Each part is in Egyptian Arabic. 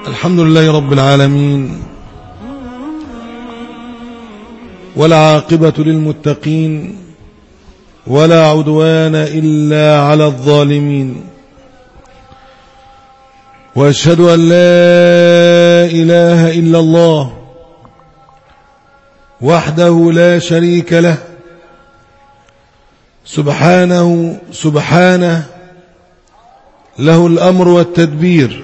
الحمد لله رب العالمين والعاقبة للمتقين ولا عدوان إلا على الظالمين وأشهد أن لا إله إلا الله وحده لا شريك له سبحانه سبحانه له الأمر والتدبير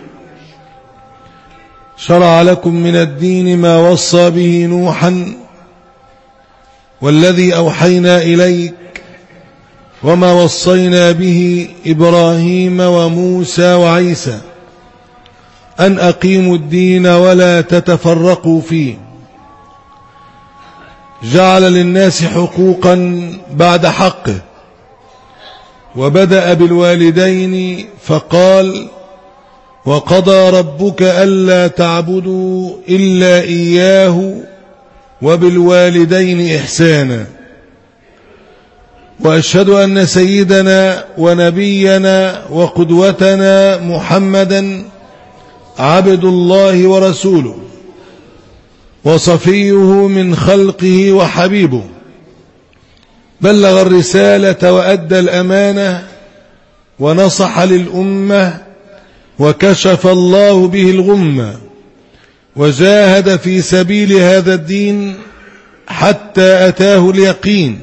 شرع لكم من الدين ما وصى به نوحا والذي أوحينا إليك وما وصينا به إبراهيم وموسى وعيسى أن أقيموا الدين ولا تتفرقوا فيه جعل للناس حقوقا بعد حقه وبدأ بالوالدين فقال وقضى ربك ألا تعبدوا إلا إياه وبالوالدين إحسانا وأشهد أن سيدنا ونبينا وقدوتنا محمدا عبد الله ورسوله وصفيه من خلقه وحبيبه بلغ الرسالة وأدى الأمانة ونصح للأمة وكشف الله به الغمة وجاهد في سبيل هذا الدين حتى أتاه اليقين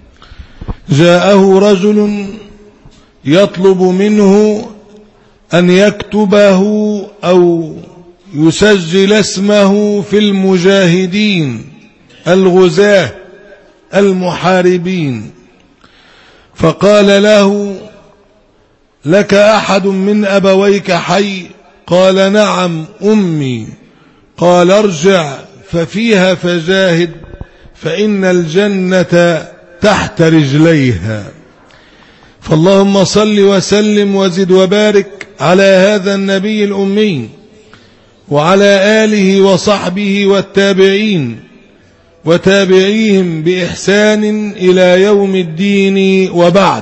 جاءه رجل يطلب منه أن يكتبه أو يسجل اسمه في المجاهدين الغزاة المحاربين فقال له لك أحد من أبويك حي قال نعم أمي قال ارجع ففيها فجاهد فإن الجنة تحت رجليها فاللهم صل وسلم وزد وبارك على هذا النبي الأمي وعلى آله وصحبه والتابعين وتابعيهم بإحسان إلى يوم الدين وبعد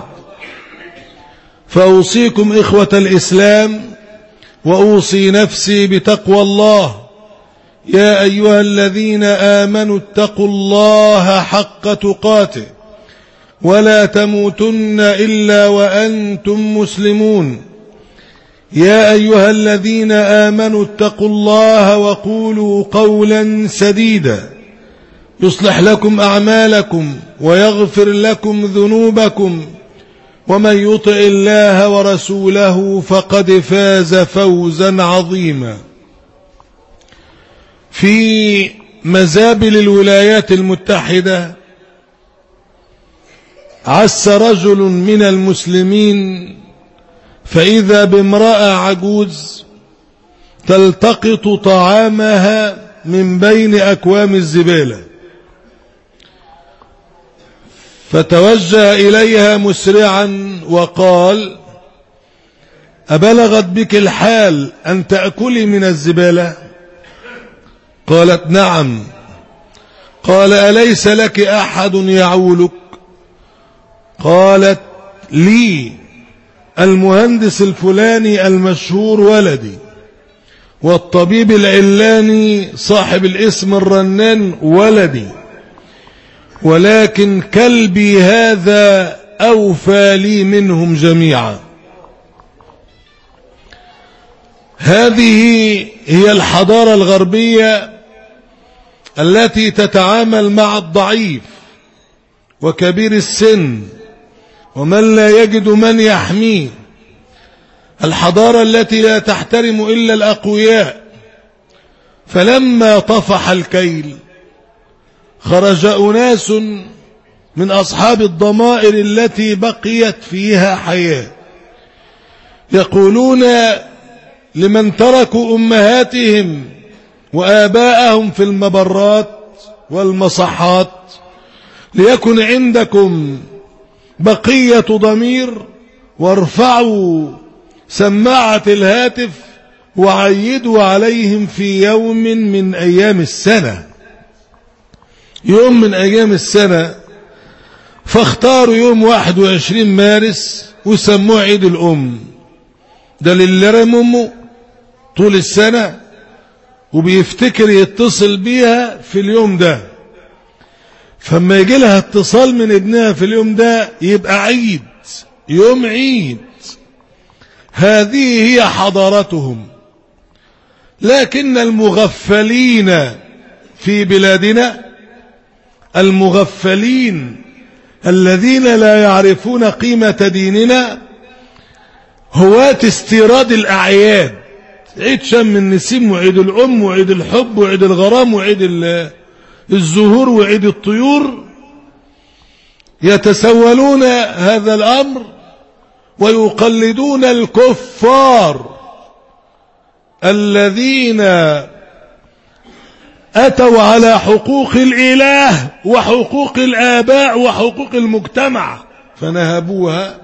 فأوصيكم إخوة الإسلام وأوصي نفسي بتقوى الله يا أيها الذين آمنوا اتقوا الله حق تقاته ولا تموتن إلا وأنتم مسلمون يا أيها الذين آمنوا اتقوا الله وقولوا قولا سديدا يصلح لكم أعمالكم ويغفر لكم ذنوبكم ومن يطع الله ورسوله فقد فاز فوزا عظيما في مزابل الولايات المتحدة عس رجل من المسلمين فإذا بامرأة عجوز تلتقط طعامها من بين أكوام الزبالة فتوجه إليها مسرعا وقال أبلغت بك الحال أن تأكلي من الزبالة قالت نعم قال أليس لك أحد يعولك قالت لي المهندس الفلاني المشهور ولدي والطبيب العلاني صاحب الاسم الرنان ولدي ولكن كلبي هذا أوفى لي منهم جميعا هذه هي الحضارة الغربية التي تتعامل مع الضعيف وكبير السن ومن لا يجد من يحميه الحضارة التي لا تحترم إلا الأقوياء فلما طفح الكيل خرج أناس من أصحاب الضمائر التي بقيت فيها حياة يقولون لمن تركوا أمهاتهم وآباءهم في المبرات والمصحات ليكن عندكم بقية ضمير وارفعوا سماعة الهاتف وعيدوا عليهم في يوم من أيام السنة يوم من أيام السنة فاختاروا يوم 21 مارس وسموه عيد الأم ده للي رمى أمه طول السنة وبيفتكر يتصل بيها في اليوم ده فما يجي لها اتصال من ابنها في اليوم ده يبقى عيد يوم عيد هذه هي حضارتهم لكن المغفلين في بلادنا المغفلين الذين لا يعرفون قيمة ديننا هواة استيراد الأعياد عيد شم النسيم وعيد الأم وعيد الحب وعيد الغرام وعيد الزهور وعيد الطيور يتسولون هذا الأمر ويقلدون الكفار الذين أتوا على حقوق الإله وحقوق الآباء وحقوق المجتمع فنهبوها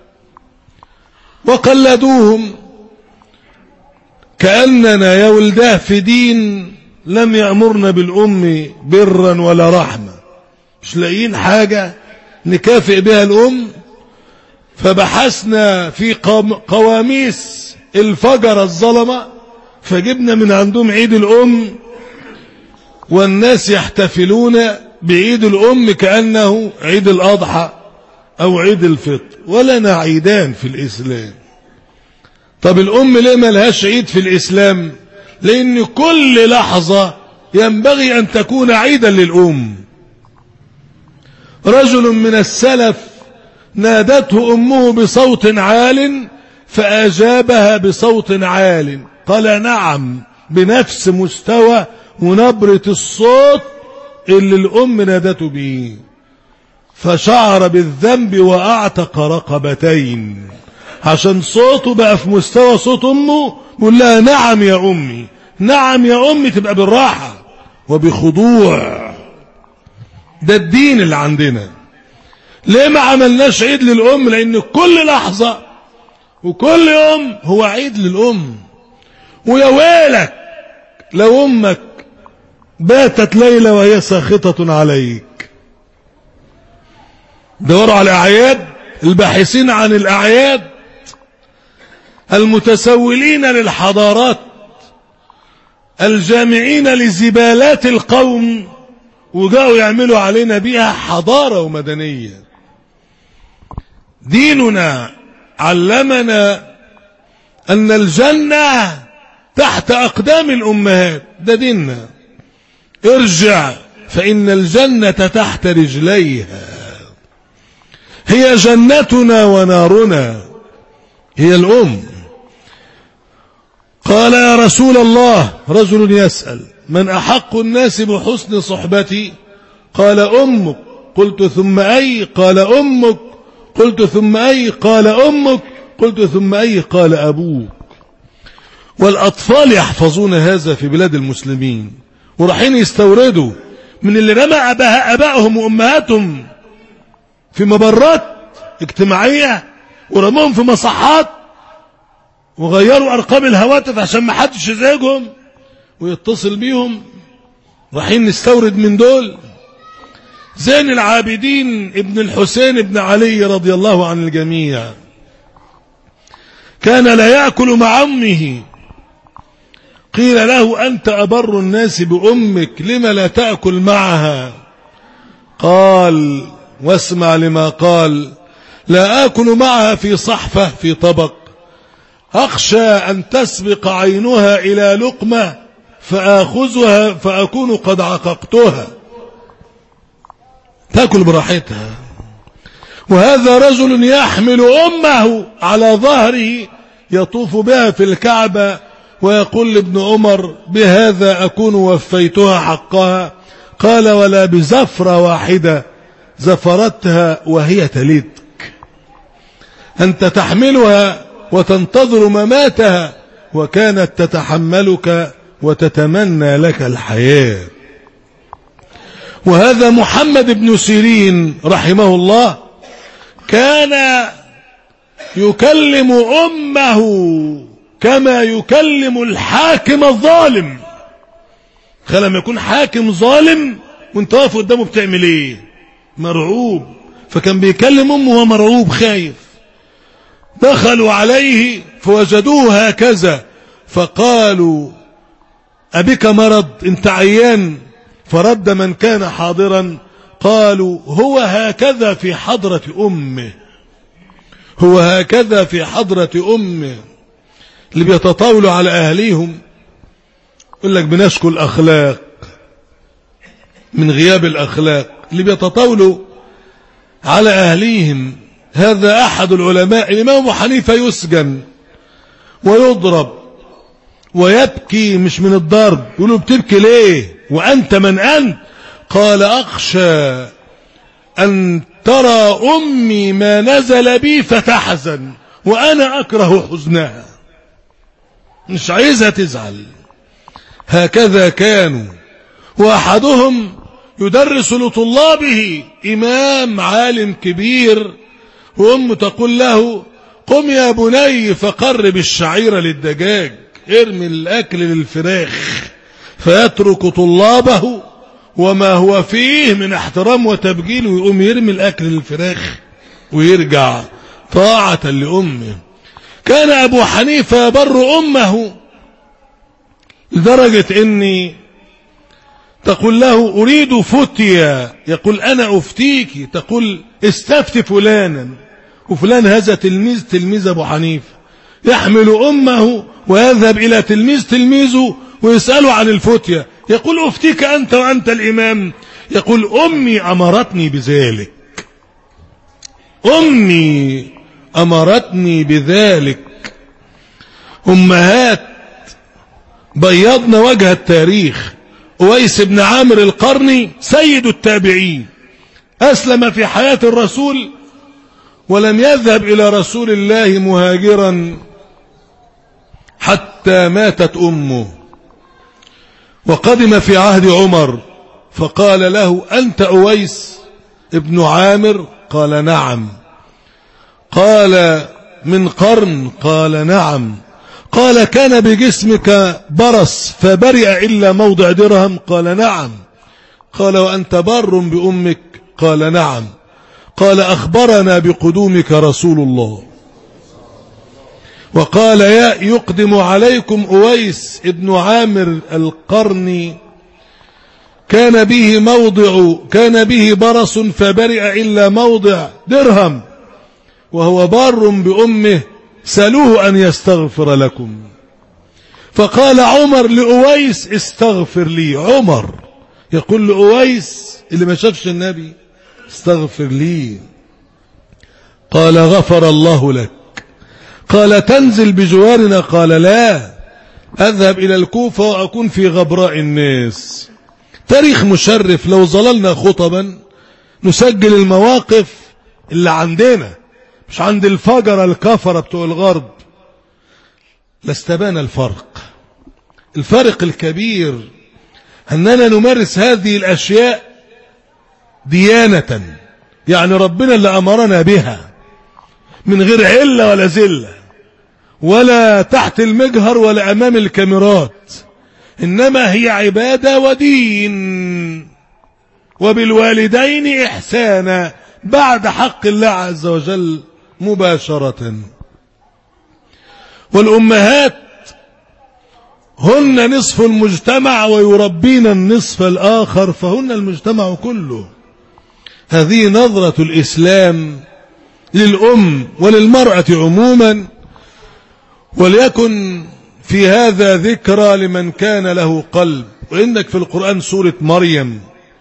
وقلدوهم كأننا يا ولداه في دين لم يأمرنا بالأم برا ولا رحمة مش لاقيين حاجة نكافئ بها الأم فبحثنا في قواميس الفجر الظلمة فجبنا من عندهم عيد الأم والناس يحتفلون بعيد الأم كأنه عيد الأضحى أو عيد الفطر ولنا عيدان في الإسلام طب الأم ليه ملهاش عيد في الإسلام لأن كل لحظة ينبغي أن تكون عيدا للأم رجل من السلف نادته أمه بصوت عال فأجابها بصوت عال قال نعم بنفس مستوى ونبرة الصوت اللي الأم نادته به فشعر بالذنب وأعتق رقبتين عشان صوته بقى في مستوى صوت أمه بيقول لها نعم يا أمي نعم يا أمي تبقى بالراحة وبخضوع ده الدين اللي عندنا ليه ما عملناش عيد للأم لأن كل لحظة وكل يوم هو عيد للأم ويا ويلك لو أمك باتت ليلة وهي ساخطة عليك دوروا على الأعياد الباحثين عن الأعياد المتسولين للحضارات الجامعين لزبالات القوم وجاءوا يعملوا علينا بيها حضارة ومدنية ديننا علمنا أن الجنة تحت أقدام الأمهات ده ديننا ارجع فإن الجنة تحت رجليها هي جنتنا ونارنا هي الأم قال يا رسول الله رجل يسأل من أحق الناس بحسن صحبتي قال أمك قلت ثم أي قال أمك قلت ثم أي قال أمك قلت ثم أي قال أبوك والأطفال يحفظون هذا في بلاد المسلمين ورايحين يستوردوا من اللي رمى أباها أبائهم وأمهاتهم في مبرات اجتماعية ورموهم في مصحات وغيروا أرقام الهواتف عشان ما حدش يزعجهم ويتصل بيهم رايحين نستورد من دول زين العابدين ابن الحسين ابن علي رضي الله عن الجميع كان لا يأكل مع أمه قيل له أنت أبر الناس بأمك لم لا تأكل معها قال واسمع لما قال لا آكل معها في صحفة في طبق أخشى أن تسبق عينها إلى لقمة فآخذها فأكون قد عققتها تأكل براحتها وهذا رجل يحمل أمه على ظهره يطوف بها في الكعبة ويقول لابن عمر بهذا أكون وفيتها حقها قال ولا بزفرة واحدة زفرتها وهي تلدك أنت تحملها وتنتظر مماتها وكانت تتحملك وتتمنى لك الحياة وهذا محمد بن سيرين رحمه الله كان يكلم أمه كما يكلم الحاكم الظالم لما يكون حاكم ظالم وانت واقف قدامه بتعمل ايه مرعوب فكان بيكلم امه وهو مرعوب خايف دخلوا عليه فوجدوه هكذا فقالوا أبك مرض انت عيان فرد من كان حاضرا قالوا هو هكذا في حضرة أمه هو هكذا في حضرة أمه اللي بيتطاولوا على أهليهم يقول لك بنشكو الأخلاق من غياب الأخلاق اللي بيتطاولوا على أهليهم هذا أحد العلماء الإمام أبو حنيفة يسجن ويضرب ويبكي مش من الضرب يقولوا بتبكي ليه وأنت من أنت قال أخشى أن ترى أمي ما نزل بي فتحزن وأنا أكره حزنها مش عايزها تزعل هكذا كانوا وأحدهم يدرس لطلابه إمام عالم كبير وأمه تقول له قم يا بني فقرب الشعير للدجاج ارمي الأكل للفراخ فيترك طلابه وما هو فيه من احترام وتبجيل ويقوم يرمي الأكل للفراخ ويرجع طاعة لأمه كان أبو حنيفة بر أمه لدرجة إني تقول له أريد فتيا يقول أنا أفتيك تقول استفت فلانا وفلان هذا تلميذ تلميذ أبو حنيفة يحمل أمه ويذهب إلى تلميذ تلميذه ويسأله عن الفتية يقول أفتيك أنت وأنت الإمام يقول أمي أمرتني بذلك أمي أمرتني بذلك أمهات بيضنا وجه التاريخ أويس بن عامر القرني سيد التابعين أسلم في حياة الرسول ولم يذهب إلى رسول الله مهاجرا حتى ماتت أمه وقدم في عهد عمر فقال له أنت أويس ابن عامر قال نعم قال من قرن قال نعم قال كان بجسمك برص فبرئ إلا موضع درهم قال نعم قال وأنت بر بأمك قال نعم قال أخبرنا بقدومك رسول الله وقال يا يقدم عليكم أويس ابن عامر القرني كان به موضع كان به برص فبرئ إلا موضع درهم وهو بار بأمه سألوه أن يستغفر لكم فقال عمر لأويس استغفر لي عمر يقول لأويس اللي ما شافش النبي استغفر لي قال غفر الله لك قال تنزل بجوارنا قال لا أذهب إلى الكوفة وأكون في غبراء الناس تاريخ مشرف لو ظللنا خطبا نسجل المواقف اللي عندنا مش عند الفجر الكفرة بتوع الغرب لاستبان الفرق الفرق الكبير أننا نمارس هذه الأشياء ديانة يعني ربنا اللي أمرنا بها من غير علة ولا زلة ولا تحت المجهر ولا أمام الكاميرات إنما هي عبادة ودين وبالوالدين إحسانا بعد حق الله عز وجل مباشرة والأمهات هن نصف المجتمع ويربين النصف الآخر فهن المجتمع كله هذه نظرة الإسلام للأم وللمرأة عموما وليكن في هذا ذكرى لمن كان له قلب وإنك في القرآن سورة مريم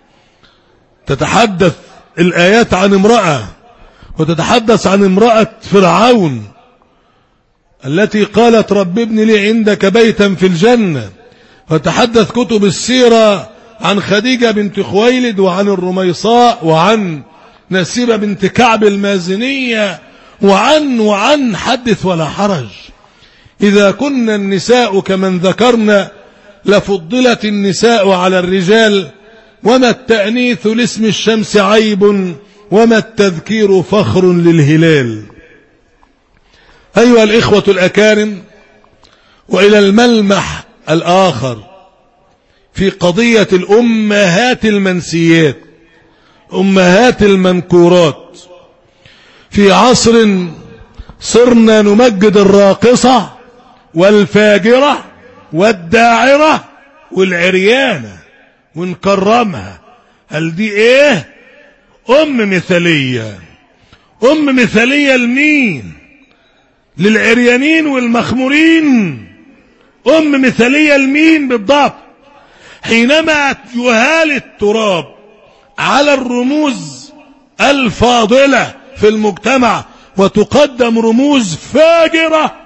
تتحدث الآيات عن امرأة وتتحدث عن امرأة فرعون التي قالت رب ابن لي عندك بيتا في الجنة وتحدث كتب السيرة عن خديجة بنت خويلد وعن الرميصاء وعن نسيبة بنت كعب المازنية وعن وعن حدث ولا حرج إذا كنا النساء كمن ذكرنا لفضلت النساء على الرجال وما التأنيث لاسم الشمس عيب وما التذكير فخر للهلال أيها الإخوة الأكارم وإلى الملمح الآخر في قضية الأمهات المنسيات أمهات المنكورات في عصر صرنا نمجد الراقصة والفاجرة والداعرة والعريانة ونكرمها هل دي ايه ام مثالية ام مثالية لمين للعريانين والمخمورين ام مثالية لمين بالضبط حينما يهال التراب على الرموز الفاضلة في المجتمع وتقدم رموز فاجرة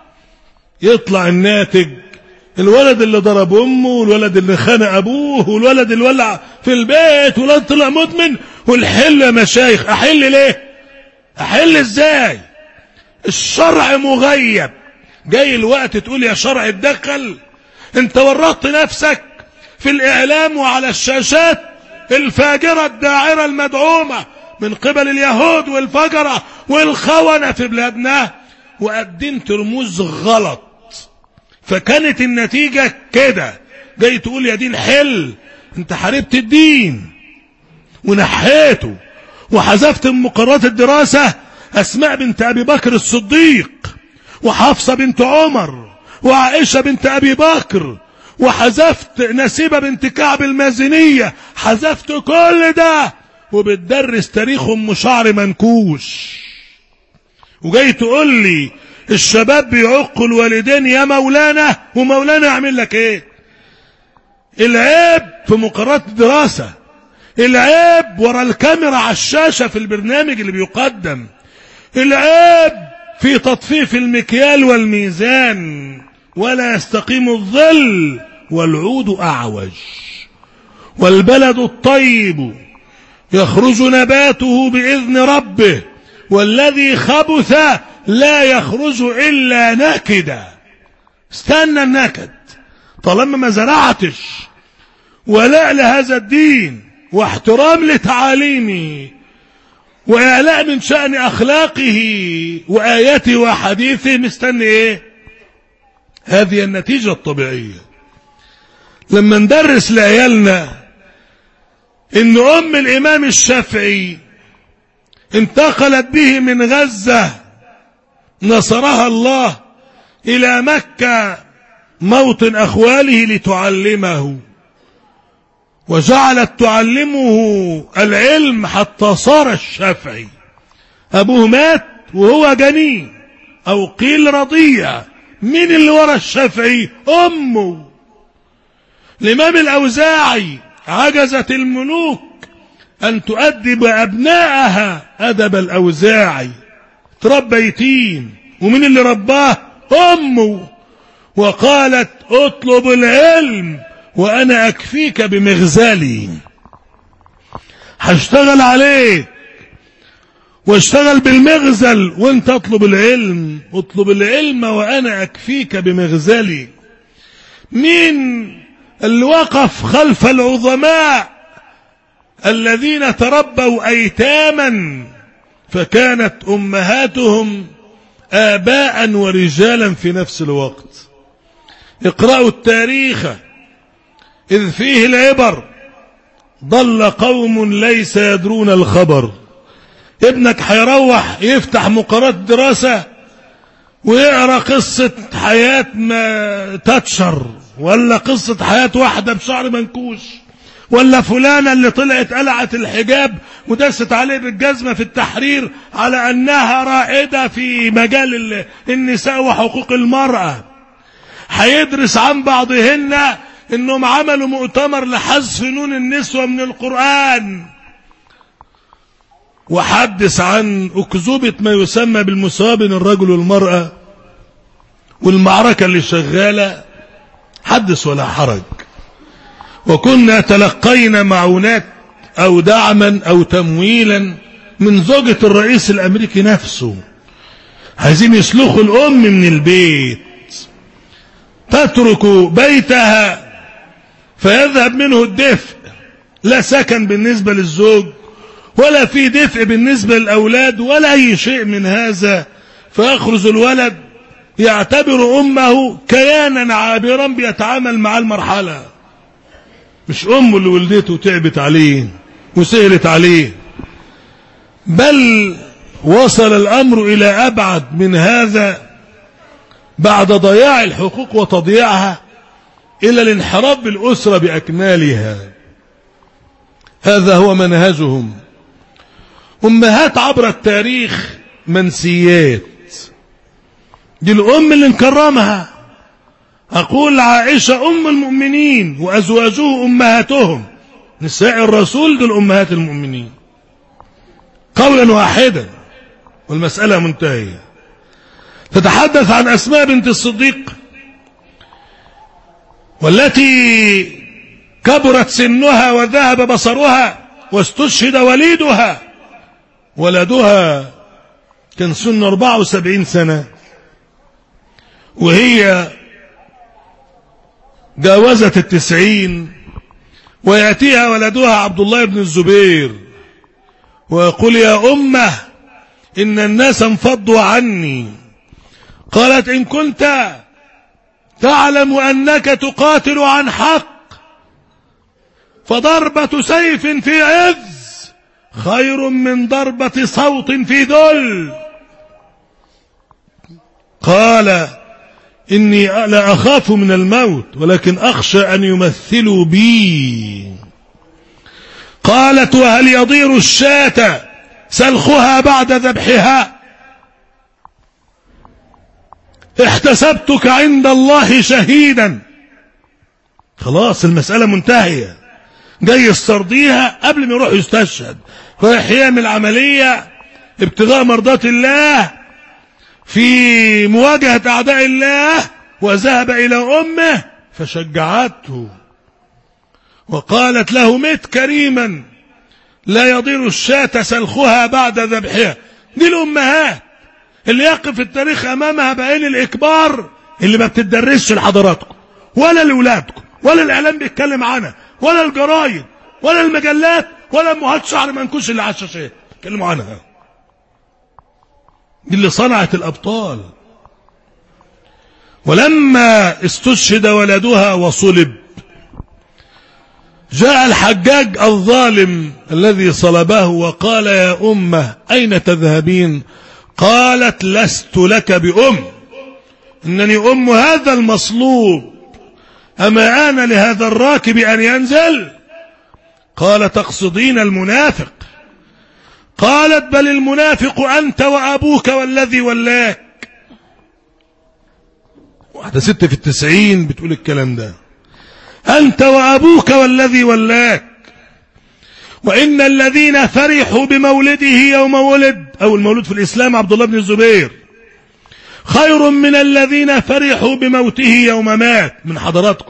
يطلع الناتج الولد اللي ضرب امه والولد اللي خانق ابوه والولد اللي ولع في البيت والولد طلع مدمن والحل يا مشايخ احل ليه احل ازاي الشرع مغيب جاي الوقت تقول يا شرع اتدخل انت ورطت نفسك في الاعلام وعلى الشاشات الفاجرة الداعرة المدعومة من قبل اليهود والفجرة والخونة في بلادنا وقدمت رموز غلط فكانت النتيجة كده جاي تقول يا دين حل انت حاربت الدين ونحيته وحذفت من مقررات الدراسة أسماء بنت أبي بكر الصديق وحفصة بنت عمر وعائشة بنت أبي بكر وحذفت نسيبة بنت كعب المازنية حذفت كل ده وبتدرس تاريخ ام شعر منكوش وجاي تقول لي الشباب بيعقوا الوالدين يا مولانا ومولانا يعمل لك ايه العيب في مقررات الدراسة العيب ورا الكاميرا على الشاشة في البرنامج اللي بيقدم العيب في تطفيف المكيال والميزان ولا يستقيم الظل والعود أعوج والبلد الطيب يخرج نباته بإذن ربه والذي خبث لا يخرج إلا نكدا استنى النكد طالما ما زرعتش ولاء لهذا الدين واحترام لتعاليمه وإعلاء من شأن أخلاقه وآياته وحديثه مستني إيه هذه النتيجة الطبيعية لما ندرس لعيالنا إن أم الإمام الشافعي انتقلت به من غزة نصرها الله إلى مكة موطن أخواله لتعلمه وجعلت تعلمه العلم حتى صار الشافعي أبوه مات وهو جنين أو قيل رضيع مين اللي ورا الشافعي أمه الإمام الأوزاعي عجزت الملوك أن تؤدب أبناءها أدب الأوزاعي تربى يتيم ومين اللي رباه أمه وقالت اطلب العلم وأنا أكفيك بمغزلي هشتغل عليك واشتغل بالمغزل وانت اطلب العلم اطلب العلم وانا اكفيك بمغزلي مين اللي وقف خلف العظماء الذين تربوا ايتاما فكانت امهاتهم اباء ورجالا في نفس الوقت اقرأوا التاريخ اذ فيه العبر ضل قوم ليس يدرون الخبر ابنك هيروح يفتح مقررات دراسة ويقرا قصة حياة ما تتشر ولا قصة حياة واحدة بشعر منكوش ولا فلانة اللي طلعت قلعت الحجاب ودست عليه بالجزمة في التحرير على أنها رائدة في مجال النساء وحقوق المرأة هيدرس عن بعضهن انهم عملوا مؤتمر لحذف نون النسوة من القرآن وحدث عن أكذوبة ما يسمى بالمساواة بين الرجل والمرأة والمعركة اللي شغالة حدث ولا حرج وكنا تلقينا معونات أو دعما أو تمويلا من زوجة الرئيس الأمريكي نفسه عايزين يسلخوا الأم من البيت تترك بيتها فيذهب منه الدفء لا سكن بالنسبة للزوج ولا في دفء بالنسبة للأولاد ولا أي شيء من هذا فيخرج الولد يعتبر أمه كيانا عابرا بيتعامل مع المرحلة مش أمه اللي ولدته وتعبت عليه وسهلت عليه بل وصل الأمر إلى أبعد من هذا بعد ضياع الحقوق وتضييعها إلى الانحراف بالأسرة بأكمالها هذا هو منهجهم أمهات عبر التاريخ منسيات دي الأم اللي نكرمها أقول عائشة أم المؤمنين وأزواجه أمهاتهم نساء الرسول دول أمهات المؤمنين قولا واحدا والمسألة منتهية تتحدث عن أسماء بنت الصديق والتي كبرت سنها وذهب بصرها واستشهد وليدها ولدها كان سن 74 سنة وهي جاوزت التسعين ويأتيها ولدها عبد الله بن الزبير ويقول يا أمة إن الناس انفضوا عني قالت إن كنت تعلم أنك تقاتل عن حق فضربة سيف في عز خير من ضربة صوت في ذل قال إني لا أخاف من الموت ولكن أخشى أن يمثلوا بي قالت وهل يضير الشاة سلخها بعد ذبحها احتسبتك عند الله شهيدا خلاص المسألة منتهية جاي يسترضيها قبل ما يروح يستشهد رايح يعمل عملية ابتغاء مرضات الله في مواجهة أعداء الله وذهب إلى أمه فشجعته وقالت له مت كريما لا يضير الشاة سلخها بعد ذبحها دي الأمهات اللي يقف التاريخ أمامها بعين الإكبار اللي ما بتدرسش لحضراتكم ولا لأولادكم ولا الإعلام بيتكلم عنها ولا الجرايد ولا المجلات ولا أمهات شعر منكوش اللي على الشاشات بيتكلموا عنها دي اللي صنعت الأبطال ولما استشهد ولدها وصلب جاء الحجاج الظالم الذي صلبه وقال يا أمة أين تذهبين قالت لست لك بأم إنني أم هذا المصلوب أما آن لهذا الراكب أن ينزل قال تقصدين المنافق قالت بل المنافق أنت وأبوك والذي ولاك واحدة ست في التسعين بتقول الكلام ده أنت وأبوك والذي ولاك وإن الذين فرحوا بمولده يوم ولد أو المولود في الإسلام عبد الله بن الزبير خير من الذين فرحوا بموته يوم مات من حضراتكم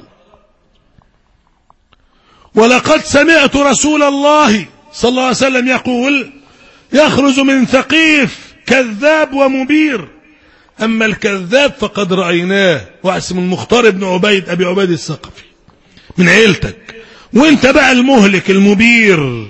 ولقد سمعت رسول الله صلى الله عليه وسلم يقول يخرج من ثقيف كذاب ومبير أما الكذاب فقد رأيناه واسم المختار بن عبيد أبي عبيد الثقفي من عيلتك وانت بقى المهلك المبير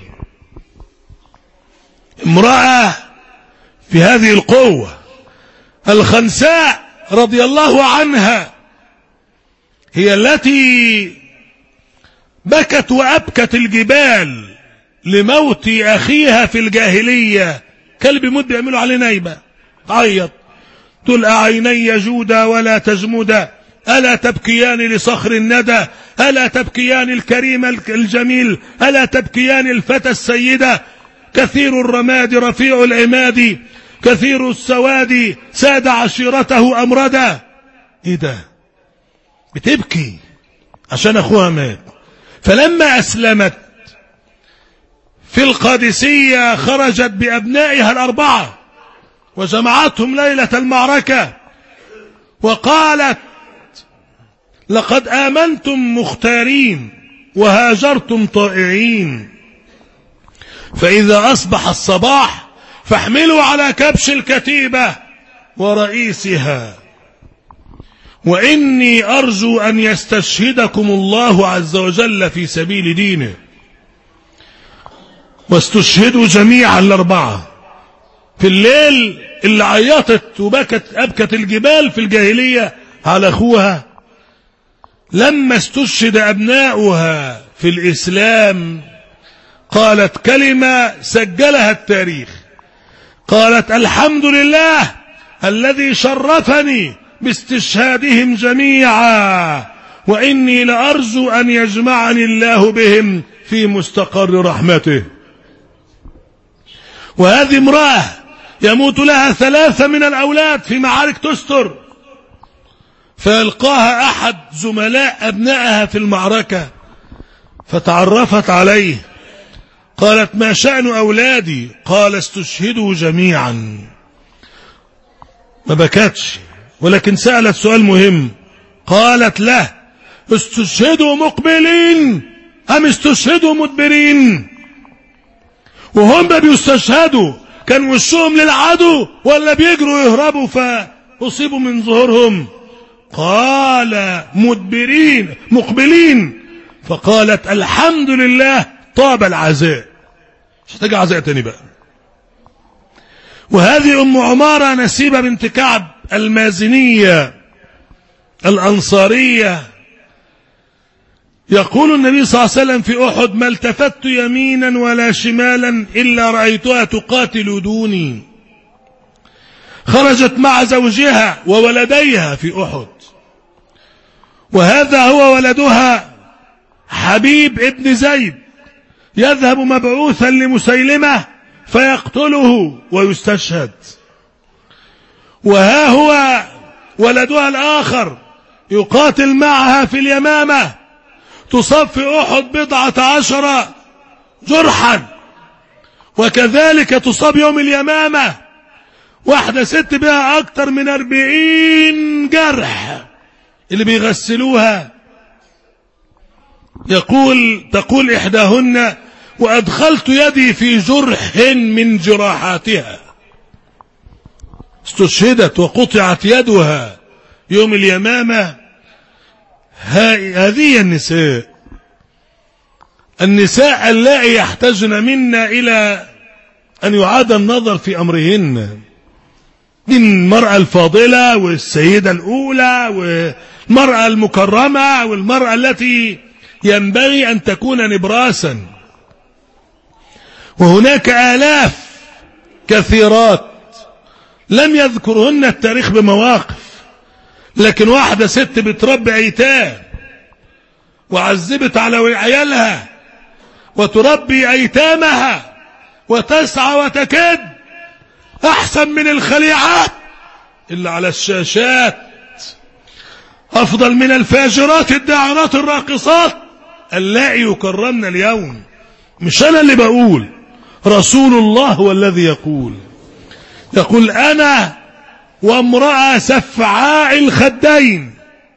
امرأة في هذه القوة الخنساء رضي الله عنها هي التي بكت وأبكت الجبال لموت أخيها في الجاهلية كلب مد يعملوا عليه نايبة عيط تقول أعيني جودا ولا تجمدا ألا تبكيان لصخر الندى ألا تبكيان الكريم الجميل ألا تبكيان الفتى السيدة كثير الرماد رفيع العماد كثير السواد ساد عشيرته أمردا إيه ده بتبكي عشان أخوها مات فلما أسلمت في القادسية خرجت بأبنائها الأربعة وجمعتهم ليلة المعركة وقالت لقد آمنتم مختارين وهاجرتم طائعين فإذا أصبح الصباح فاحملوا على كبش الكتيبة ورئيسها وإني أرجو أن يستشهدكم الله عز وجل في سبيل دينه واستشهدوا جميعا الأربعة في الليل اللي عيطت وبكت أبكت الجبال في الجاهلية على أخوها لما استشهد أبناؤها في الإسلام قالت كلمة سجلها التاريخ قالت الحمد لله الذي شرفني باستشهادهم جميعا وإني لأرجو أن يجمعني الله بهم في مستقر رحمته وهذه امرأة يموت لها ثلاثة من الأولاد في معارك تستر فيلقاها أحد زملاء أبنائها في المعركة فتعرفت عليه قالت ما شأن أولادي قال استشهدوا جميعا ما بكتش ولكن سألت سؤال مهم قالت له استشهدوا مقبلين أم استشهدوا مدبرين وهم بيستشهدوا كان وشهم للعدو ولا بيجروا يهربوا فأصيبوا من ظهورهم قال مدبرين مقبلين فقالت الحمد لله طاب العزاء مش هتجي عزاء تاني بقى وهذه أم عمارة نسيبة بنت كعب المازنية الأنصارية يقول النبي صلى الله عليه وسلم في أحد ما التفت يمينا ولا شمالا إلا رأيتها تقاتل دوني خرجت مع زوجها وولديها في أحد وهذا هو ولدها حبيب ابن زيد يذهب مبعوثا لمسيلمة فيقتله ويستشهد وها هو ولدها الآخر يقاتل معها في اليمامة تصاب في أحد بضعة عشر جرحا وكذلك تصاب يوم اليمامة واحدة ست بها أكثر من أربعين جرح اللي بيغسلوها يقول تقول إحداهن وأدخلت يدي في جرح من جراحاتها استشهدت وقطعت يدها يوم اليمامة هذه النساء النساء اللائي يحتاجن منا إلى أن يعاد النظر في أمرهن دي المرأة الفاضلة والسيدة الأولى والمرأة المكرمة والمرأة التي ينبغي أن تكون نبراسا وهناك آلاف كثيرات لم يذكرهن التاريخ بمواقف لكن واحدة ست بتربي أيتام وعذبت على عيالها وتربي أيتامها وتسعى وتكد أحسن من الخليعات اللي على الشاشات أفضل من الفاجرات الداعرات الراقصات اللائي يكرمن اليوم مش أنا اللي بقول رسول الله هو الذي يقول يقول أنا وامرأة سفعاء الخدين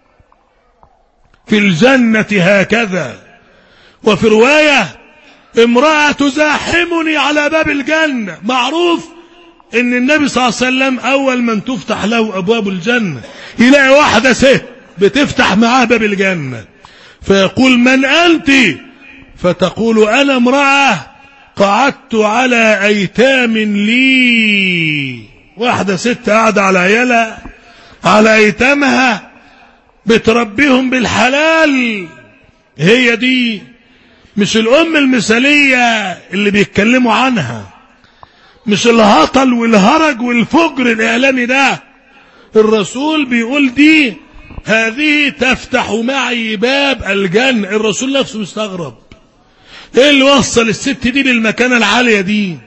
في الجنة هكذا وفي رواية امرأة تزاحمني على باب الجنة معروف ان النبي صلى الله عليه وسلم اول من تفتح له ابواب الجنة يلاقي واحدة ست بتفتح معاه باب الجنة فيقول من انت فتقول انا امرأة قعدت على ايتام لي واحدة ست قاعدة على عيالها على ايتامها بتربيهم بالحلال هي دي مش الام المثالية اللي بيتكلموا عنها مش الهطل والهرج والفجر الاعلامي ده الرسول بيقول دي هذه تفتح معي باب الجنة الرسول نفسه مستغرب ايه اللي وصل الست دي للمكانة العالية دي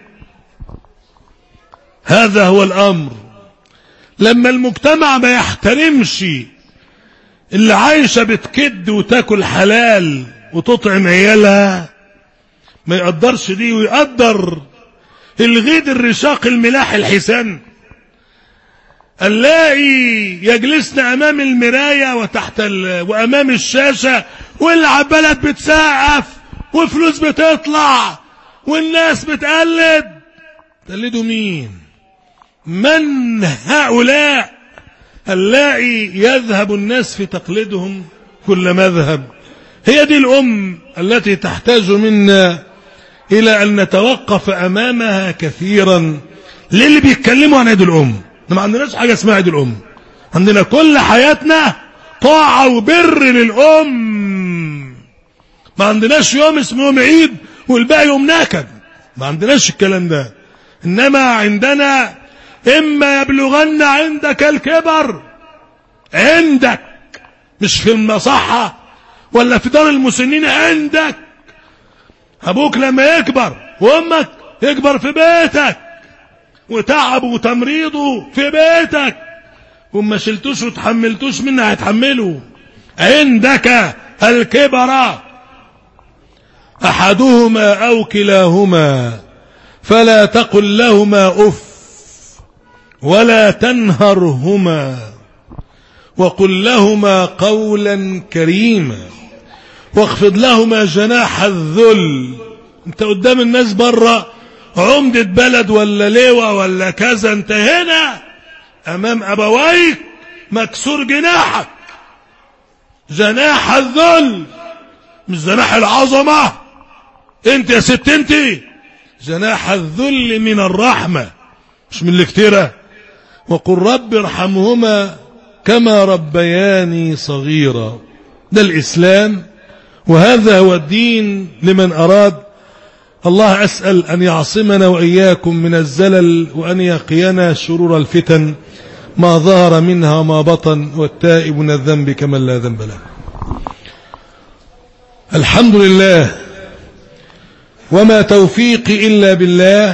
هذا هو الامر لما المجتمع ما يحترمش اللي عايشة بتكد وتاكل حلال وتطعم عيالها ما يقدرش دي ويقدر الغيد الرشاق الملاح الحسان نلاقي يجلسن امام المرايه وتحت ال... وامام الشاشه والعبالات بتسقف وفلوس بتطلع والناس بتقلد تقلدوا مين من هؤلاء نلاقي يذهب الناس في تقليدهم كل مذهب هي دي الام التي تحتاج منا الى ان نتوقف امامها كثيرا ليه اللي بيتكلموا عن عيد الام ما عندناش حاجه اسمها عيد الام عندنا كل حياتنا طاعه وبر للام ما عندناش يوم اسمه يوم عيد والباقي يوم نكد ما عندناش الكلام ده انما عندنا اما يبلغن عندك الكبر عندك مش في المصحة ولا في دار المسنين عندك ابوك لما يكبر وامك يكبر في بيتك وتعبه وتمريضه في بيتك وما شلتوش وتحملتوش منها هتحمله عندك الكبر احدهما او كلاهما فلا تقل لهما اف ولا تنهرهما وقل لهما قولا كريما واخفض لهما جناح الذل انت قدام الناس بره عمدة بلد ولا لواء ولا كذا انت هنا امام ابويك مكسور جناحك جناح الذل مش جناح العظمة انت يا ست انت جناح الذل من الرحمة مش من الاكترة وقل رب ارحمهما كما ربياني صغيرا ده الإسلام وهذا هو الدين لمن أراد الله أسأل أن يعصمنا وإياكم من الزلل وأن يقينا شرور الفتن ما ظهر منها وما بطن والتائب من الذنب كمن لا ذنب له الحمد لله وما توفيقي إلا بالله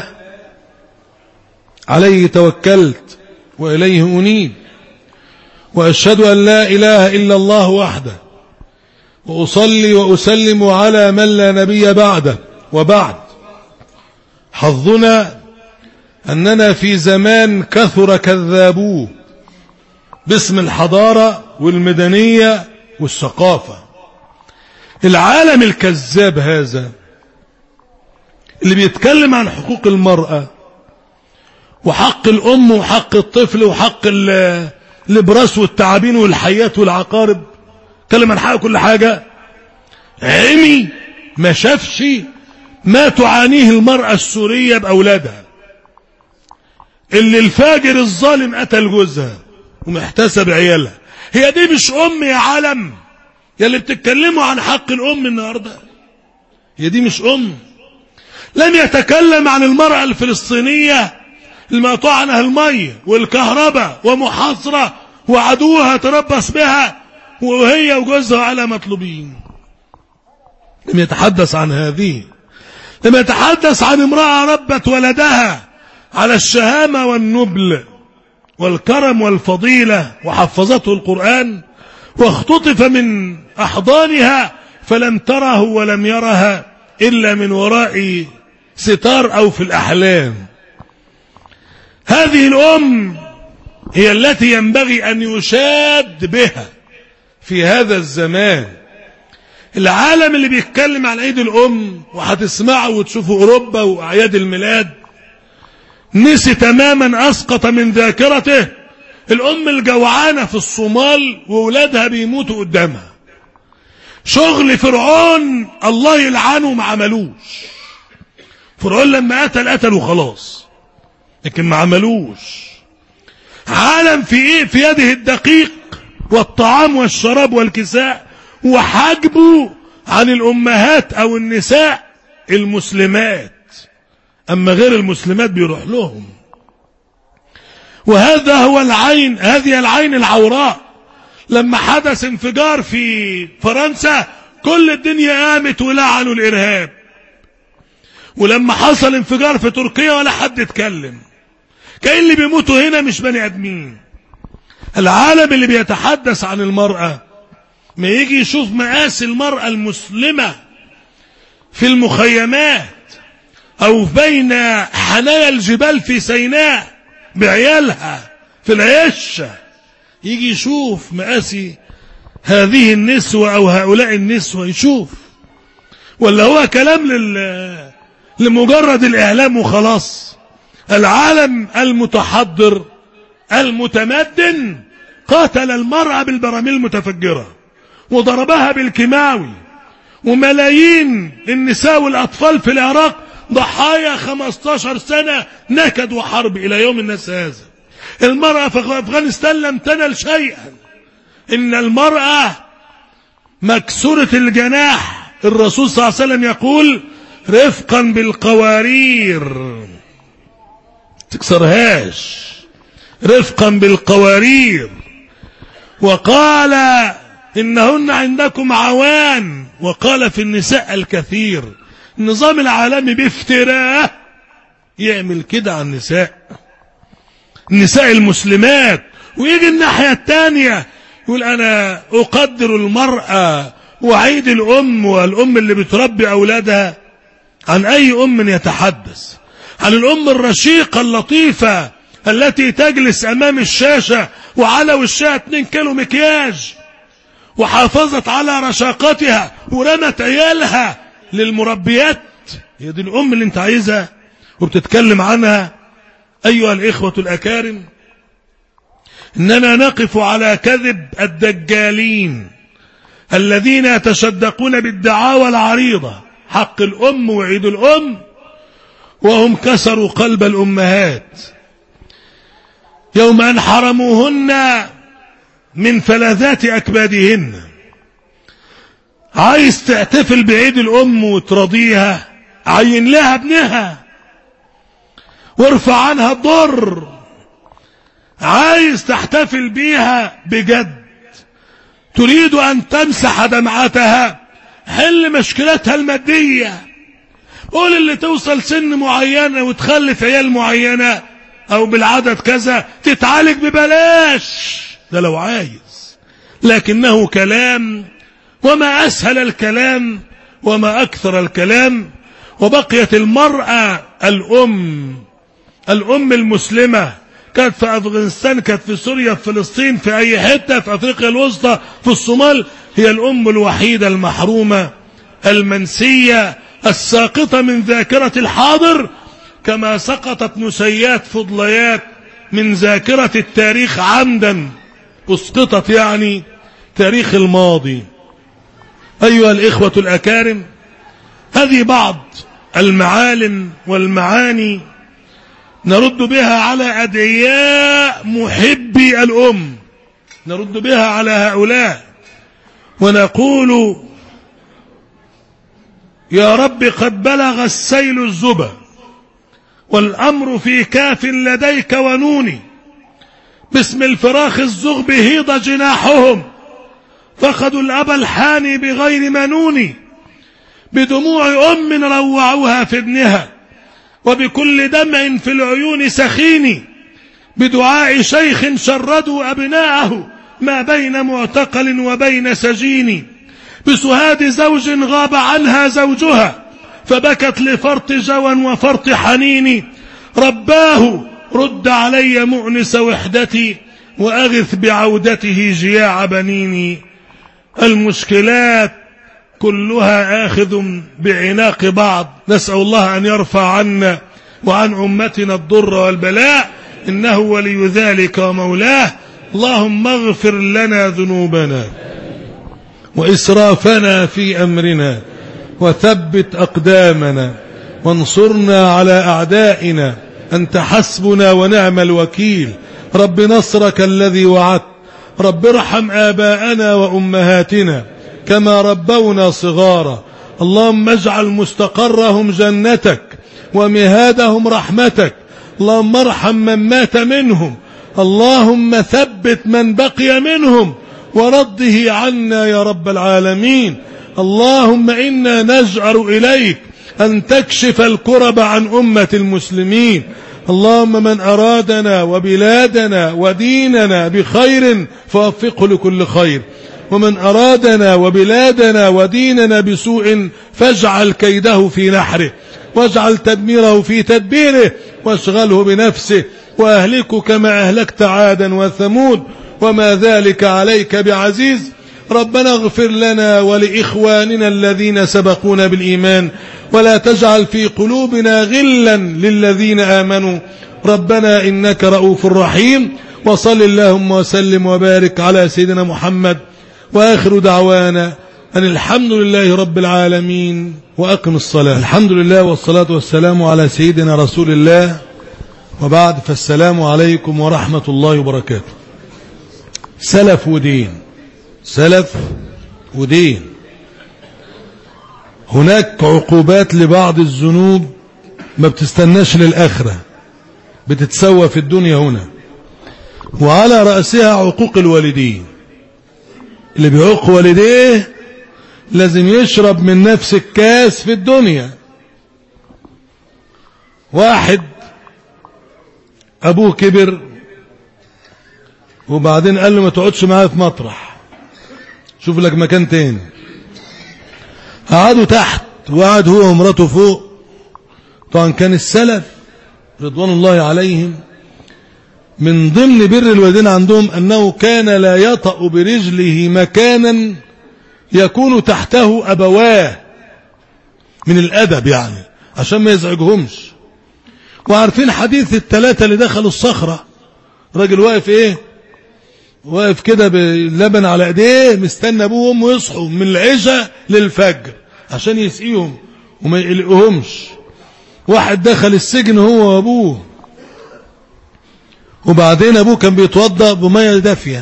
عليه توكلت وإليه أنيب وأشهد أن لا إله إلا الله وحده وأصلي وأسلم على من لا نبي بعده وبعد حظنا أننا في زمان كثر كذابوه باسم الحضارة والمدنية والثقافة العالم الكذاب هذا اللي بيتكلم عن حقوق المرأة وحق الأم وحق الطفل وحق الإبراس والتعابين والحيات والعقارب اتكلم عن حق كل حاجة عمي ما شافش ما تعانيه المرأة السورية بأولادها اللي الفاجر الظالم قتل جوزها ومحتسب عيالها هي دي مش أم يا عالم يا اللي بتتكلموا عن حق الأم النهاردة هي دي مش أم لم يتكلم عن المرأة الفلسطينية المقطوع عنها المية والكهرباء ومحاصرة وعدوها تربص بها وهي وجوزها على مطلوبين لم يتحدث عن هذه لم يتحدث عن امرأة ربت ولدها على الشهامة والنبل والكرم والفضيلة وحفظته القرآن واختطف من أحضانها فلم تره ولم يرها إلا من وراء ستار أو في الأحلام هذه الأم هي التي ينبغي أن يشاد بها في هذا الزمان العالم اللي بيتكلم عن عيد الأم وهتسمعه وتشوفوا أوروبا وأعياد الميلاد نسي تماما أسقط من ذاكرته الأم الجوعانة في الصومال وولادها بيموتوا قدامها شغل فرعون الله يلعنه ما عملوش فرعون لما قتل قتل وخلاص لكن ما عملوش عالم في ايه في يده الدقيق والطعام والشراب والكساء وحجبه عن الامهات او النساء المسلمات اما غير المسلمات بيروح لهم وهذا هو العين هذه العين العوراء لما حدث انفجار في فرنسا كل الدنيا قامت ولعنوا الارهاب ولما حصل انفجار في تركيا ولا حد اتكلم كأن اللي بيموتوا هنا مش بني ادمين العالم اللي بيتحدث عن المرأة ما يجي يشوف مآسي المرأة المسلمة في المخيمات او بين حنايا الجبال في سيناء بعيالها في العشة يجي يشوف مآسي هذه النسوة او هؤلاء النسوة يشوف ولا هو كلام لل... لمجرد الاعلام وخلاص العالم المتحضر المتمدن قاتل المرأة بالبراميل المتفجرة وضربها بالكيماوي وملايين النساء والأطفال في العراق ضحايا 15 سنة نكد وحرب إلى يوم الناس هذا المرأة في أفغانستان لم تنل شيئا إن المرأة مكسورة الجناح الرسول صلى الله عليه وسلم يقول رفقا بالقوارير تكسرهاش رفقا بالقوارير وقال إنهن عندكم عوان وقال في النساء الكثير النظام العالمي بافتراه يعمل كده على النساء النساء المسلمات ويجي الناحية التانية يقول أنا أقدر المرأة وعيد الأم والأم اللي بتربي أولادها عن أي أم يتحدث عن الأم الرشيقة اللطيفة التي تجلس أمام الشاشة وعلى وشها 2 كيلو مكياج وحافظت على رشاقتها ورمت عيالها للمربيات هي دي الأم اللي انت عايزها وبتتكلم عنها أيها الإخوة الأكارم إننا نقف على كذب الدجالين الذين يتشدقون بالدعاوى العريضة حق الأم وعيد الأم وهم كسروا قلب الأمهات يوم أن حرموهن من فلذات أكبادهن عايز تحتفل بعيد الأم وترضيها عين لها ابنها وارفع عنها الضر عايز تحتفل بيها بجد تريد أن تمسح دمعتها حل مشكلتها المادية قول اللي توصل سن معينة وتخلف عيال معينة أو بالعدد كذا تتعالج ببلاش ده لو عايز لكنه كلام وما أسهل الكلام وما أكثر الكلام وبقيت المرأة الأم الأم المسلمة كانت في أفغانستان كانت في سوريا في فلسطين في أي حتة في أفريقيا الوسطى في الصومال هي الأم الوحيدة المحرومة المنسية الساقطة من ذاكرة الحاضر كما سقطت نسيات فضليات من ذاكرة التاريخ عمدا اسقطت يعني تاريخ الماضي أيها الإخوة الأكارم هذه بعض المعالم والمعاني نرد بها على أدعياء محبي الأم نرد بها على هؤلاء ونقول يا رب قد بلغ السيل الزبا والأمر في كاف لديك ونوني باسم الفراخ الزغب هيض جناحهم فقدوا الأب الحاني بغير منون بدموع أم روعوها في ابنها وبكل دمع في العيون سخين بدعاء شيخ شردوا أبناءه ما بين معتقل وبين سجين بسهاد زوج غاب عنها زوجها فبكت لفرط جوى وفرط حنين رباه رد علي مؤنس وحدتي وأغث بعودته جياع بنيني المشكلات كلها آخذ بعناق بعض نسأل الله أن يرفع عنا وعن أمتنا الضر والبلاء إنه ولي ذلك ومولاه اللهم اغفر لنا ذنوبنا وإسرافنا في أمرنا وثبت أقدامنا وانصرنا على أعدائنا أنت حسبنا ونعم الوكيل رب نصرك الذي وعدت رب ارحم آباءنا وأمهاتنا كما ربونا صغارا اللهم اجعل مستقرهم جنتك ومهادهم رحمتك اللهم ارحم من مات منهم اللهم ثبت من بقي منهم ورده عنا يا رب العالمين اللهم إنا نجعر إليك أن تكشف الكرب عن أمة المسلمين اللهم من أرادنا وبلادنا وديننا بخير فوفقه لكل خير ومن أرادنا وبلادنا وديننا بسوء فاجعل كيده في نحره واجعل تدميره في تدبيره واشغله بنفسه وأهلكه كما أهلكت عادا وثمود وما ذلك عليك بعزيز ربنا اغفر لنا ولإخواننا الذين سبقونا بالإيمان ولا تجعل في قلوبنا غلا للذين آمنوا ربنا إنك رؤوف رحيم وصل اللهم وسلم وبارك على سيدنا محمد وآخر دعوانا أن الحمد لله رب العالمين وأقم الصلاة الحمد لله والصلاة والسلام على سيدنا رسول الله وبعد فالسلام عليكم ورحمة الله وبركاته سلف ودين سلف ودين هناك عقوبات لبعض الذنوب ما بتستناش للآخرة بتتسوى في الدنيا هنا وعلى رأسها عقوق الوالدين اللي بيعق والديه لازم يشرب من نفس الكاس في الدنيا واحد ابوه كبر وبعدين قال له ما تقعدش معايا في مطرح شوف لك مكان تاني قعدوا تحت وقعد هو ومراته فوق طبعا كان السلف رضوان الله عليهم من ضمن بر الوالدين عندهم أنه كان لا يطأ برجله مكانا يكون تحته أبواه من الأدب يعني عشان ما يزعجهمش وعارفين حديث الثلاثة اللي دخلوا الصخرة راجل واقف ايه واقف كده باللبن على ايديه مستنى ابوه وامه يصحوا من العشاء للفجر عشان يسقيهم وما يقلقهمش واحد دخل السجن هو وابوه وبعدين ابوه كان بيتوضا بميه دافيه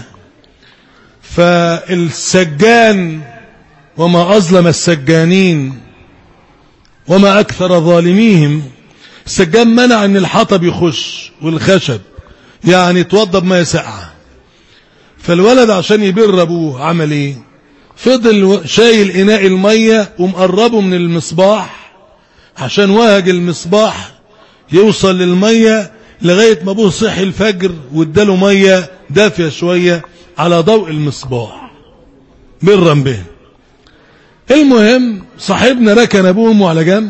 فالسجان وما اظلم السجانين وما اكثر ظالميهم السجان منع ان الحطب يخش والخشب يعني يتوضا بميه ساقعه فالولد عشان يبر ابوه عمل ايه فضل شايل اناء الميه ومقربه من المصباح عشان وهج المصباح يوصل للميه لغايه ما ابوه صحي الفجر واداله ميه دافيه شويه على ضوء المصباح برا به المهم صاحبنا ركن ابوه وامه على جنب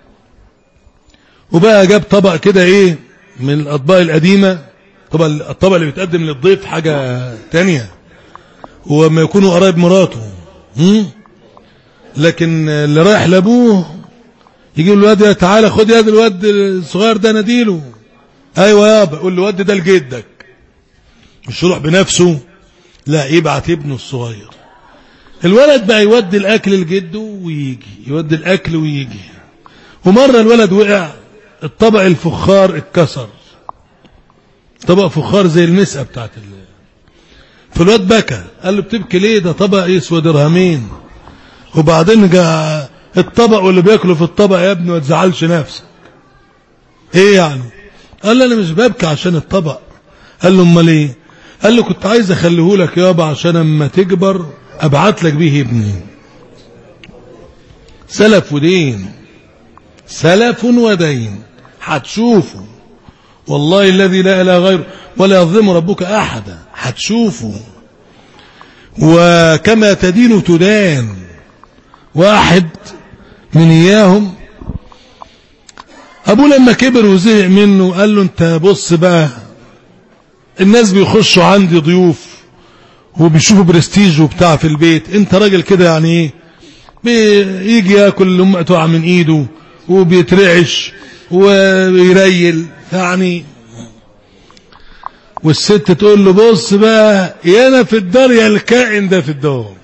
وبقى جاب طبق كده ايه من الاطباق القديمه طبعا الطبق اللي بيتقدم للضيف حاجه تانية وما يكونوا قرايب مراته هم؟ لكن اللي رايح لابوه يجي له الواد يا تعالى خد يد الواد الصغير ده ناديله ايوه يابا قول له الواد ده لجدك مش يروح بنفسه لا يبعت ابنه الصغير الولد بقى يودي الاكل لجده ويجي يودي الاكل ويجي ومره الولد وقع الطبق الفخار اتكسر طبق فخار زي المسقه بتاعت ال... فالواد بكى قال له بتبكي ليه ده طبق يسوى درهمين وبعدين جاء الطبق واللي بياكله في الطبق يا ابني ما تزعلش نفسك ايه يعني قال له انا مش ببكي عشان الطبق قال له امال ايه قال له كنت عايز اخليه لك يابا عشان اما تكبر ابعت لك بيه ابني سلف ودين سلف ودين هتشوفه والله الذي لا اله غيره ولا يظلم ربك احدا هتشوفه وكما تدين تدان واحد من اياهم ابوه لما كبر وزهق منه قال له انت بص بقى الناس بيخشوا عندي ضيوف وبيشوفوا برستيج وبتاع في البيت انت راجل كده يعني ايه بيجي ياكل لما تقع من ايده وبيترعش ويريل يعني والست تقول له بص بقى يا انا في الدار يا الكائن ده في الدار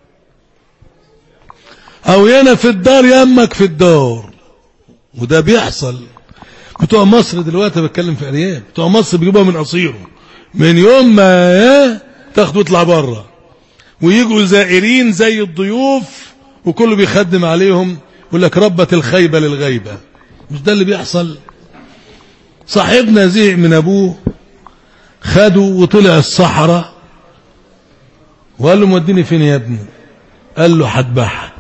او يا انا في الدار يا امك في الدار وده بيحصل بتوع مصر دلوقتي بتكلم في ارياف بتوع مصر بيجيبوها من قصيره من يوم ما يا تاخده يطلع بره ويجوا زائرين زي الضيوف وكله بيخدم عليهم يقول لك ربت الخيبه للغيبه مش ده اللي بيحصل صاحبنا زهق من ابوه خده وطلع الصحراء وقال له موديني فين يا ابني قال له هذبحك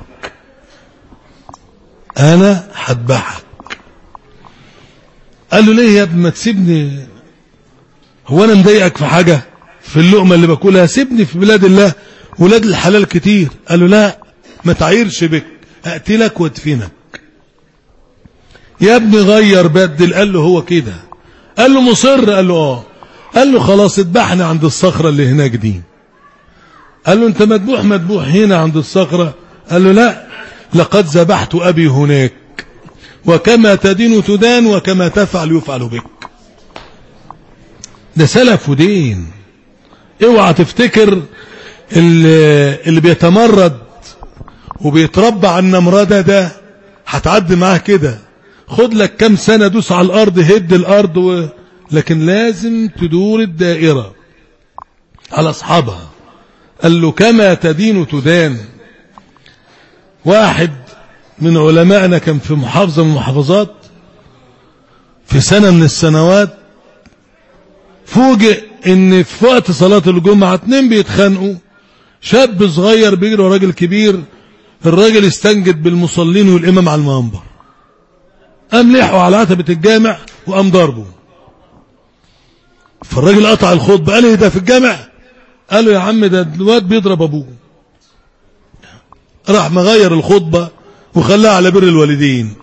انا هذبحك قال له ليه يا ابني ما تسيبني هو انا مضايقك في حاجه في اللقمه اللي باكلها سيبني في بلاد الله ولاد الحلال كتير قال له لا ما تعيرش بك اقتلك وادفنك يا ابني غير بدل قال له هو كده قال له مصر قال له اه قال له خلاص اذبحنا عند الصخرة اللي هناك دي قال له انت مذبوح مذبوح هنا عند الصخرة قال له لا لقد ذبحت أبي هناك وكما تدين تدان وكما تفعل يفعل بك ده سلف ودين اوعى تفتكر اللي, اللي بيتمرد وبيتربى على النمردة ده هتعدي معاه كده خد لك كام سنة دوس على الأرض هد الأرض و... لكن لازم تدور الدائرة على أصحابها قال له كما تدين تدان واحد من علمائنا كان في محافظة من المحافظات في سنة من السنوات فوجئ ان في وقت صلاة الجمعة اتنين بيتخانقوا شاب صغير بيجري ورا راجل كبير الراجل استنجد بالمصلين والإمام على المنبر قام لحقوا على عتبة الجامع وقام ضربه فالراجل قطع الخطبة قال ايه ده في الجامع قال له يا عم ده الواد بيضرب ابوه راح مغير الخطبة وخلاها على بر الوالدين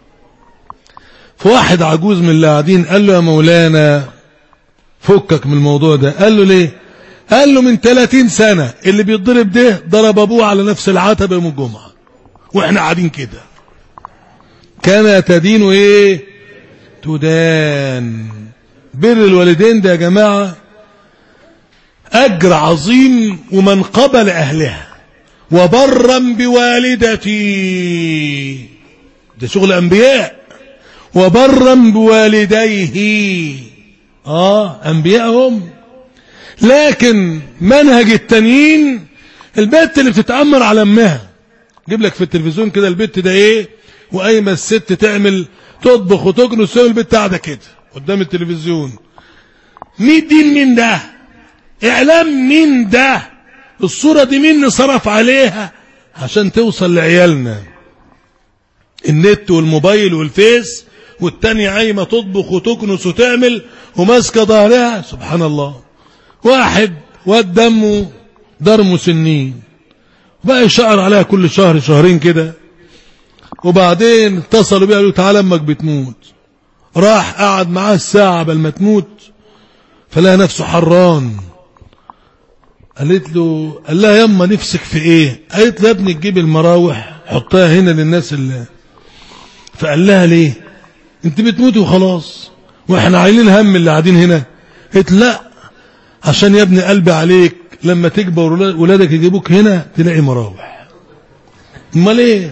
فواحد عجوز من اللي قاعدين قال له يا مولانا فكك من الموضوع ده قال له ليه قال له من 30 سنة اللي بيتضرب ده ضرب ابوه على نفس العتبة يوم الجمعة واحنا قاعدين كده كان تدين ايه تدان بر الوالدين ده يا جماعة أجر عظيم ومنقبة لأهلها وبرا بوالدتي ده شغل أنبياء وبرا بوالديه آه أنبيائهم لكن منهج التانيين البت اللي بتتأمر على أمها جيب لك في التلفزيون كده البت ده إيه وقايمة الست تعمل تطبخ وتكنس البت قاعدة كده قدام التلفزيون مين دين مين ده اعلام مين ده الصورة دي مين صرف عليها عشان توصل لعيالنا النت والموبايل والفيس والتانية قايمة تطبخ وتكنس وتعمل وماسكة ظهرها سبحان الله واحد واد دمه درمه سنين بقى يشعر عليها كل شهر شهرين كده وبعدين اتصلوا بيها قالوا تعالى امك بتموت راح قعد معاه الساعة قبل ما تموت فلقى نفسه حران قالت له قال لها يما نفسك في ايه قالت له يا ابني تجيب المراوح حطها هنا للناس اللي فقال لها ليه انت بتموتي وخلاص واحنا عايلين هم اللي قاعدين هنا قالت لا عشان يا ابني قلبي عليك لما تكبر ولادك يجيبوك هنا تلاقي مراوح امال ايه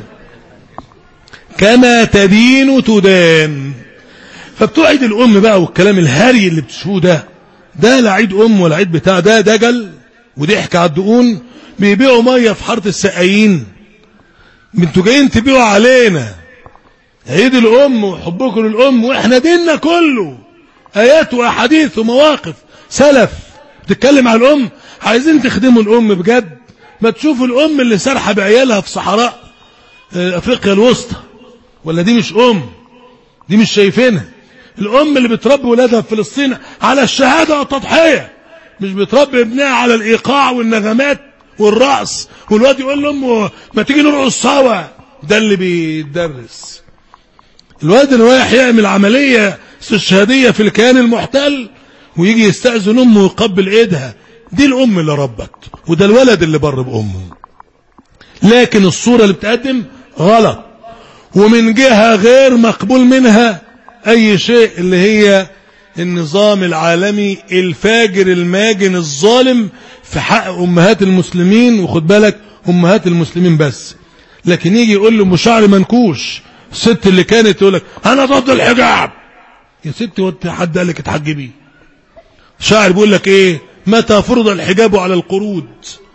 كما تدين تدان فبتوعد الام بقى والكلام الهري اللي بتشوفوه ده ده لا عيد ام ولا عيد بتاع ده دجل وضحك على الدقون بيبيعوا ميه في حاره السقايين انتوا جايين تبيعوا علينا عيد الام وحبكم للام واحنا ديننا كله ايات واحاديث ومواقف سلف بتتكلم على الام عايزين تخدموا الام بجد ما تشوفوا الام اللي سارحه بعيالها في صحراء افريقيا الوسطى ولا دي مش ام دي مش شايفينها الام اللي بتربي ولادها في فلسطين على الشهاده والتضحيه مش بتربي ابنها على الايقاع والنغمات والرقص والواد يقول لامه ما تيجي نرقص سوا ده اللي بيدرس الواد اللي رايح يعمل عمليه استشهاديه في الكيان المحتل ويجي يستأذن امه ويقبل ايدها دي الام اللي ربت وده الولد اللي بر بامه لكن الصوره اللي بتقدم غلط ومن جهه غير مقبول منها اي شيء اللي هي النظام العالمي الفاجر الماجن الظالم في حق امهات المسلمين وخد بالك امهات المسلمين بس لكن يجي يقول له مشعر منكوش الست اللي كانت تقول لك انا ضد الحجاب يا ستي وانت حد قال لك اتحجبي شاعر بيقول لك ايه متى فرض الحجاب على القرود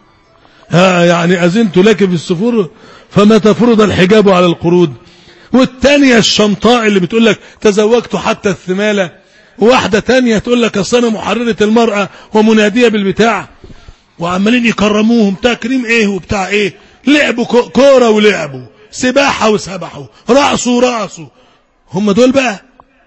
ها يعني اذنت لك في السفور فمتى فرض الحجاب على القرود والتانية الشمطاء اللي بتقول لك تزوجت حتى الثمالة واحدة تانية تقول لك اصل انا محررة المرأة ومنادية بالبتاع وعمالين يكرموهم تكريم ايه وبتاع ايه لعبوا كورة ولعبوا سباحة وسبحوا رقصوا ورقصوا هم دول بقى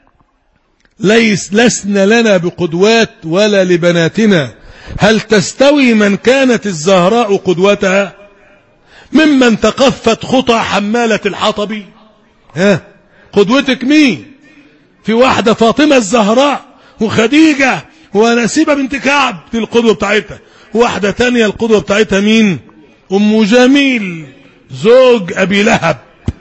ليس لسنا لنا بقدوات ولا لبناتنا هل تستوي من كانت الزهراء قدوتها ممن تقفت خطى حمالة الحطب ها قدوتك مين في واحدة فاطمة الزهراء وخديجة ونسيبة بنت كعب دي القدوة بتاعتها واحدة تانية القدوة بتاعتها مين ام جميل زوج ابي لهب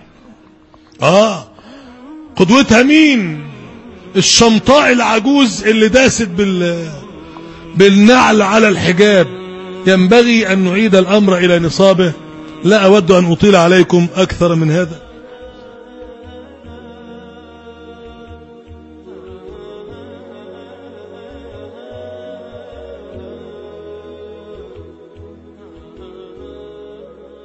اه قدوتها مين الشمطاء العجوز اللي داست بال بالنعل على الحجاب ينبغي أن نعيد الأمر إلى نصابه لا أود أن أطيل عليكم أكثر من هذا